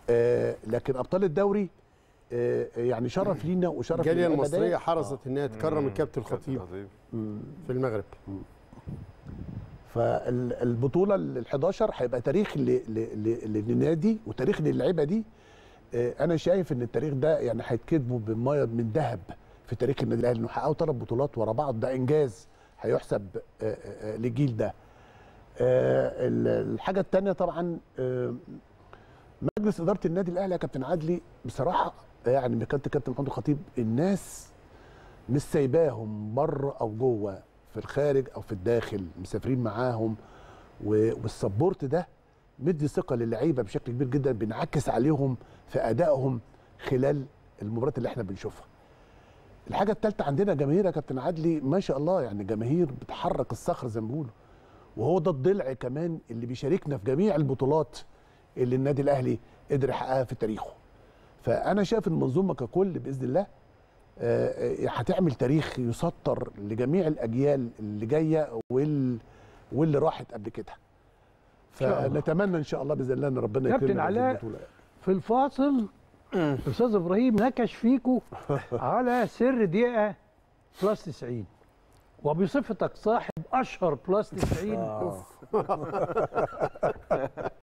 آه لكن ابطال الدوري آه يعني شرف لينا وشرف الجاليه للعيبة المصريه دي. حرصت انها تكرم الكابتن الخطيب في المغرب فالبطوله ال 11 هيبقى تاريخ ل- ل- ل- للنادي وتاريخ للعيبه دي آه، انا شايف ان التاريخ ده يعني هيتكتبوا بميه من ذهب في تاريخ النادي الاهلي انه حققوا ثلاث بطولات ورا بعض ده انجاز هيحسب آه، آه، آه، للجيل ده آه، ال- الحاجه الثانيه طبعا آه، مجلس اداره النادي الاهلي يا كابتن عدلي بصراحه يعني مكانه الكابتن محمود الخطيب الناس مش سايباهم بره او جوه في الخارج او في الداخل مسافرين معاهم و- والسبورت ده مدي ثقه للعيبه بشكل كبير جدا بينعكس عليهم في ادائهم خلال المباريات اللي احنا بنشوفها. الحاجه الثالثه عندنا جماهير يا كابتن عدلي ما شاء الله يعني جماهير بتحرك الصخر زي ما بيقولوا وهو ده الضلع كمان اللي بيشاركنا في جميع البطولات اللي النادي الاهلي قدر يحققها في تاريخه. فانا شايف المنظومه ككل باذن الله آه، آه، هتعمل تاريخ يسطر لجميع الاجيال اللي جايه وال واللي راحت قبل كده شاء الله. فنتمنى ان شاء الله باذن الله ان ربنا كابتن يكرمنا بهذه علاء. البطولة. في الفاصل استاذ ابراهيم نكش فيكو على سر دقيقه بلس 90 وبصفتك صاحب اشهر بلس 90